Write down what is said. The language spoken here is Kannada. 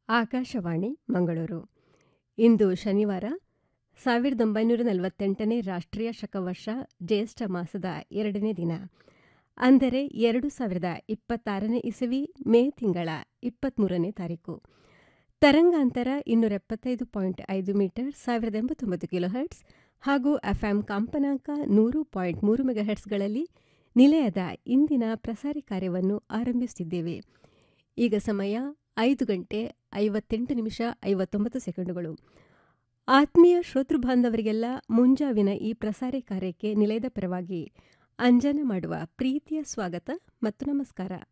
ಆಕಾಶವಾಣಿ ಮಂಗಳೂರು ಇಂದು ಶನಿವಾರ ಸಾವಿರದ ಒಂಬೈನೂರ ನಲವತ್ತೆಂಟನೇ ರಾಷ್ಟ್ರೀಯ ಶಕವರ್ಷ ಜ್ಯೇಷ್ಠ ಮಾಸದ ಎರಡನೇ ದಿನ ಅಂದರೆ ಎರಡು ಸಾವಿರದ ಇಪ್ಪತ್ತಾರನೇ ಇಸವಿ ಮೇ ತಿಂಗಳ ಇಪ್ಪತ್ತ್ಮೂರನೇ ತಾರೀಕು ತರಂಗಾಂತರ ಇನ್ನೂರ ಎಪ್ಪತ್ತೈದು ಪಾಯಿಂಟ್ ಐದು ಮೀಟರ್ ಸಾವಿರದ ಎಂಬತ್ತೊಂಬತ್ತು ಕಿಲೋ ಹರ್ಟ್ಸ್ ಹಾಗೂ ಎಫ್ಎಂ ಕಂಪನಾಂಕ ನೂರು ಪಾಯಿಂಟ್ ಮೂರು ಮೆಗಾಹೆಟ್ಸ್ಗಳಲ್ಲಿ ನಿಲಯದ ಇಂದಿನ ಪ್ರಸಾರ ಕಾರ್ಯವನ್ನು ಆರಂಭಿಸುತ್ತಿದ್ದೇವೆ ಈಗ ಸಮಯ ಐದು ಗಂಟೆ ಐವತ್ತೆಂಟು ನಿಮಿಷ ಐವತ್ತೊಂಬತ್ತು ಸೆಕೆಂಡುಗಳು ಆತ್ಮೀಯ ಶ್ರೋತೃ ಬಾಂಧವರಿಗೆಲ್ಲ ಮುಂಜಾವಿನ ಈ ಪ್ರಸಾರ ಕಾರ್ಯಕ್ಕೆ ನಿಲಯದ ಪರವಾಗಿ ಅಂಜನ ಮಾಡುವ ಪ್ರೀತಿಯ ಸ್ವಾಗತ ಮತ್ತು ನಮಸ್ಕಾರ